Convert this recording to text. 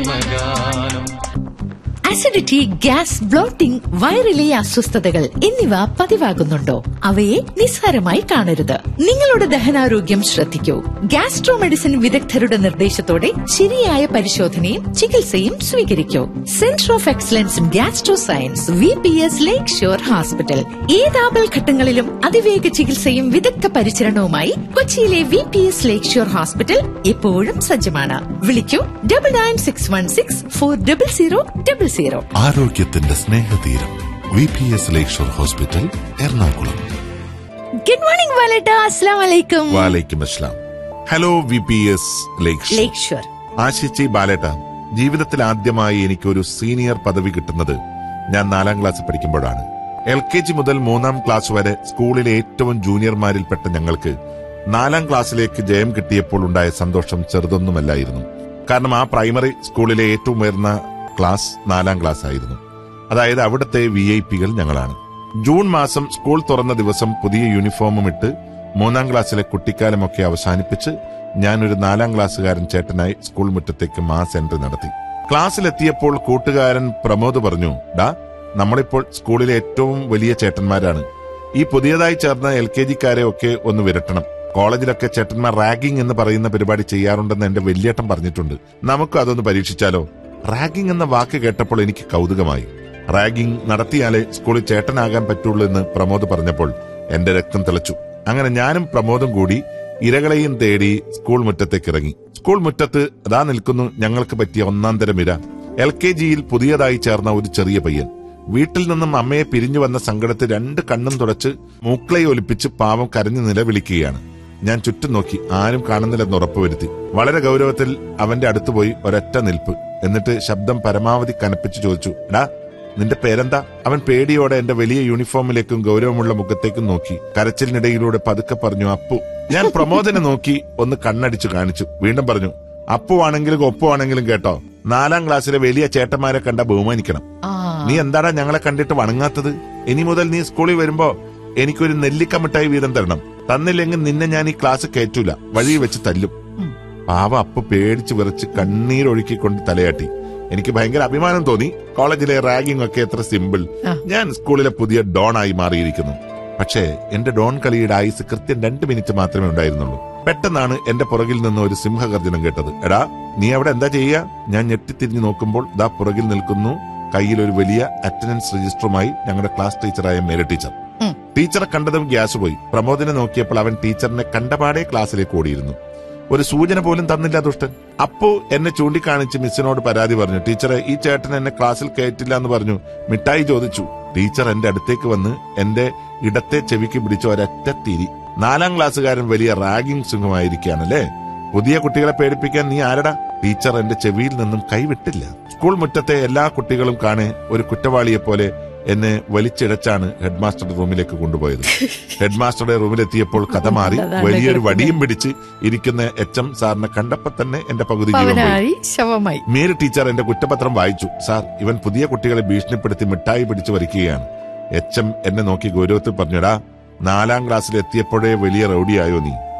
Acidity gas blotting വയറിലെ അസ്വസ്ഥതകൾ എന്നിവ പതിവാകുന്നുണ്ടോ അവയെ നിസ്സാരമായി കാണരുത് നിങ്ങളുടെ ദഹനാരോഗ്യം ശ്രദ്ധിക്കൂ ഗ്യാസ്ട്രോ മെഡിസിൻ വിദഗ്ധരുടെ നിർദ്ദേശത്തോടെ ശരിയായ പരിശോധനയും ചികിത്സയും സ്വീകരിക്കൂ centre of excellence in gastro science V P S lakeshore hospital ഏതാപൽ ഘട്ടങ്ങളിലും അതിവേഗ ചികിത്സയും വിദഗ്ധ പരിചരണവുമായി കൊച്ചിയിലെ V P S lakeshore hospital എപ്പോഴും സജ്ജമാണ് വിളിക്കൂ double nine six one six four double zero double zero ആരോഗ്യത്തിന്റെ സ്നേഹതീരം V P S lakeshore hospital Ernakulam good morning വാലേട്ട അസ്സാം വലൈക്കും വാലൈക്കും അസ്ലാം hello V P S lakeshore lakeshore ആശിച്ചി ബാലേട്ട ജീവിതത്തിൽ ആദ്യമായി എനിക്കൊരു സീനിയർ പദവി കിട്ടുന്നത് ഞാൻ നാലാം ക്ലാസ് പഠിക്കുമ്പോഴാണ് എൽ കെ ജി മുതൽ മൂന്നാം ക്ലാസ് വരെ സ്കൂളിലെ ഏറ്റവും ജൂനിയർമാരിൽപ്പെട്ട ഞങ്ങൾക്ക് നാലാം ക്ലാസ്സിലേക്ക് ജയം കിട്ടിയപ്പോൾ ഉണ്ടായ സന്തോഷം ചെറുതൊന്നുമല്ലായിരുന്നു കാരണം ആ പ്രൈമറി സ്കൂളിലെ ഏറ്റവും ഉയർന്ന ക്ലാസ് നാലാം ക്ലാസ് ആയിരുന്നു അതായത് അവിടുത്തെ വി ഐ പികൾ ഞങ്ങളാണ് ജൂൺ മാസം സ്കൂൾ തുറന്ന ദിവസം പുതിയ യൂണിഫോമും ഇട്ട് മൂന്നാം ക്ലാസ്സിലെ കുട്ടിക്കാലമൊക്കെ അവസാനിപ്പിച്ച് ഞാനൊരു നാലാം ക്ലാസ്സുകാരൻ ചേട്ടനായി സ്കൂൾ മുറ്റത്തേക്ക് മാസ് എൻട്രി നടത്തി ക്ലാസ്സിലെത്തിയപ്പോൾ കൂട്ടുകാരൻ പ്രമോദ് പറഞ്ഞു ഡാ നമ്മളിപ്പോൾ സ്കൂളിലെ ഏറ്റവും വലിയ ചേട്ടന്മാരാണ് ഈ പുതിയതായി ചേർന്ന എൽ കെ ജിക്കാരെ ഒക്കെ ഒന്ന് വിരട്ടണം കോളേജിലൊക്കെ ചേട്ടന്മാർ റാഗിംഗ് എന്ന് പറയുന്ന പരിപാടി ചെയ്യാറുണ്ടെന്ന് എന്റെ വലിയേട്ടൻ പറഞ്ഞിട്ടുണ്ട് നമുക്ക് അതൊന്ന് പരീക്ഷിച്ചാലോ റാഗിംഗ് എന്ന വാക്ക് കേട്ടപ്പോൾ എനിക്ക് കൗതുകമായി റാഗിംഗ് നടത്തിയാലേ സ്കൂളിൽ ചേട്ടനാകാൻ പറ്റുള്ളൂ എന്ന് പ്രമോദ് പറഞ്ഞപ്പോൾ എന്റെ രക്തം തിളച്ചു അങ്ങനെ ഞാനും പ്രമോദും കൂടി ഇരകളെയും തേടി സ്കൂൾ മുറ്റത്തേക്ക് ഇറങ്ങി സ്കൂൾ മുറ്റത്ത് അതാ നിൽക്കുന്നു ഞങ്ങൾക്ക് പറ്റിയ ഒന്നാം തരം ഇര എൽ കെ ജിയിൽ പുതിയതായി ചേർന്ന ഒരു ചെറിയ പയ്യൻ വീട്ടിൽ നിന്നും അമ്മയെ പിരിഞ്ഞു വന്ന സങ്കടത്തിൽ രണ്ട് കണ്ണും തുടച്ച് മൂക്കളെ ഒലിപ്പിച്ച് പാവം കരഞ്ഞു നിലവിളിക്കുകയാണ് ഞാൻ ചുറ്റും നോക്കി ആരും കാണുന്നില്ലെന്ന് ഉറപ്പുവരുത്തി വളരെ ഗൗരവത്തിൽ അവന്റെ അടുത്ത് പോയി ഒരൊറ്റ നിൽപ്പ് എന്നിട്ട് ശബ്ദം പരമാവധി കനപ്പിച്ച് ചോദിച്ചു എടാ നിന്റെ പേരെന്താ അവൻ പേടിയോടെ എന്റെ വലിയ യൂണിഫോമിലേക്കും ഗൗരവമുള്ള മുഖത്തേക്കും നോക്കി കരച്ചിലിനിടയിലൂടെ പതുക്കെ പറഞ്ഞു അപ്പു ഞാൻ പ്രമോദനെ നോക്കി ഒന്ന് കണ്ണടിച്ചു കാണിച്ചു വീണ്ടും പറഞ്ഞു അപ്പു ആണെങ്കിലും ഒപ്പു ആണെങ്കിലും കേട്ടോ നാലാം ക്ലാസ്സിലെ വലിയ ചേട്ടന്മാരെ കണ്ട ബഹുമാനിക്കണം ആ നീ എന്താടാ ഞങ്ങളെ കണ്ടിട്ട് വണങ്ങാത്തത് ഇനി മുതൽ നീ സ്കൂളിൽ വരുമ്പോ എനിക്കൊരു നെല്ലിക്ക മിഠായി വീതം തരണം തന്നില്ലെങ്കിൽ നിന്നെ ഞാൻ ഈ ക്ലാസ് കയറ്റൂല വഴി വെച്ച് തല്ലും പാവ അപ്പ് പേടിച്ച് വിറച്ച് കണ്ണീരൊഴുക്കിക്കൊണ്ട് തലയാട്ടി എനിക്ക് ഭയങ്കര അഭിമാനം തോന്നി കോളേജിലെ റാഗിംഗ് ഒക്കെ എത്ര സിമ്പിൾ ആ. ഞാൻ സ്കൂളിലെ പുതിയ ഡോൺ ആയി മാറിയിരിക്കുന്നു പക്ഷേ എന്റെ ഡോൺ കളിയുടെ ആയുസ് കൃത്യം രണ്ട് മിനിറ്റ് മാത്രമേ ഉണ്ടായിരുന്നുള്ളൂ പെട്ടെന്നാണ് എന്റെ പുറകിൽ നിന്ന് ഒരു സിംഹഗർജനം കേട്ടത് എടാ നീ അവിടെ എന്താ ചെയ്യുക ഞാൻ ഞെട്ടിത്തിരിഞ്ഞു നോക്കുമ്പോൾ ദാ പുറകിൽ നിൽക്കുന്നു കയ്യിൽ ഒരു വലിയ അറ്റൻഡൻസ് രജിസ്റ്ററുമായി ഞങ്ങളുടെ ക്ലാസ് ടീച്ചറായ മേര ടീച്ചർ ഉം. ടീച്ചറെ കണ്ടതും ഗ്യാസ് പോയി പ്രമോദിനെ നോക്കിയപ്പോൾ അവൻ ടീച്ചറിനെ കണ്ടപാടെ ക്ലാസ്സിലേക്ക് ഓടിയിരുന്നു ഒരു സൂചന പോലും തന്നില്ല ദുഷ്ടൻ അപ്പു എന്നെ ചൂണ്ടിക്കാണിച്ച് മിസ്സിനോട് പരാതി പറഞ്ഞു ടീച്ചറെ ഈ ചേട്ടൻ എന്നെ ക്ലാസ്സിൽ കയറ്റില്ല എന്ന് പറഞ്ഞു മിഠായി ചോദിച്ചു ടീച്ചർ എന്റെ അടുത്തേക്ക് വന്ന് എന്റെ ഇടത്തെ ചെവിക്ക് പിടിച്ച ഒരൊറ്റ തിരി നാലാം ക്ലാസ്സുകാരൻ വലിയ റാഗിംഗ് സിംഹമായിരിക്കുകയാണല്ലേ പുതിയ കുട്ടികളെ പേടിപ്പിക്കാൻ നീ ആരടാ ടീച്ചർ എന്റെ ചെവിയിൽ നിന്നും കൈവിട്ടില്ല സ്കൂൾ മുറ്റത്തെ എല്ലാ കുട്ടികളും കാണെ ഒരു കുറ്റവാളിയെ പോലെ എന്നെ വലിച്ചിഴച്ചാണ് ഹെഡ് മാസ്റ്ററുടെ റൂമിലേക്ക് കൊണ്ടുപോയത് ഹെഡ് മാസ്റ്ററുടെ റൂമിലെത്തിയപ്പോൾ കഥ മാറി അതാണ് വലിയൊരു കിടക്കുന്നത്. വടിയും പിടിച്ച് ഇരിക്കുന്ന എച്ച് എം സാറിനെ കണ്ടപ്പോ തന്നെ എന്റെ പകുതി ജീവൻ പോയി പവനായി ശവമായി മേരി ടീച്ചർ എന്റെ കുറ്റപത്രം വായിച്ചു സാർ ഇവൻ പുതിയ കുട്ടികളെ ഭീഷണിപ്പെടുത്തി മിഠായി പിടിച്ചു വരിക്കുകയാണ് എച്ച് എം എന്നെ നോക്കി ഗൗരവത്തിൽ പറഞ്ഞടാ നാലാം ക്ലാസ്സിൽ എത്തിയപ്പോഴേ വലിയ റൗഡിയായോ നീ